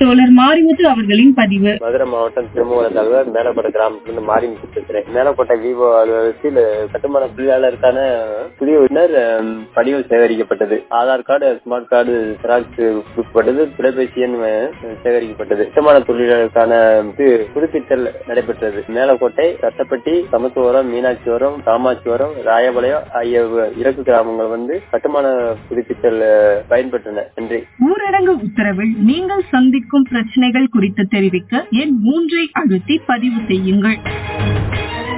தோழர் மாரிமுத்து அவர்களின் பதிவு மதுரை மாவட்டம் திருமூல தகவல் மேலக்கோட்டை கிராமத்திலிருந்து மாறி பேசுறேன் மேலக்கோட்டை விவோ அலுவலகத்தில் கட்டுமான தொழிலாளருக்கான புதிய உறுப்பினர் அஹ், பதிவு சேகரிக்கப்பட்டது Aadhaar card smart card xerox கொடுக்கப்பட்டது தொலைபேசி எண் அஹ், சேகரிக்கப்பட்டது கட்டுமான தொழிலாளருக்கான இது புதுப்பித்தல் நடைபெற்றது மேலக்கோட்டை ரத்தப்பட்டி சமத்துவரம் மீனாட்சிவரம் காமாட்சிவரம் ராயபாளையம் ஆகிய இறக்கு கிராமங்கள் வந்து கட்டுமான புதுப்பித்தல் அஹ், பயன்பெற்றன நன்றி ஊரடங்கு உத்தரவில் நீங்கள் சந்திக்கும் பிரச்சனைகள் குறித்து தெரிவிக்க எண் மூன்றை அழுத்தி பதிவு செய்யுங்கள்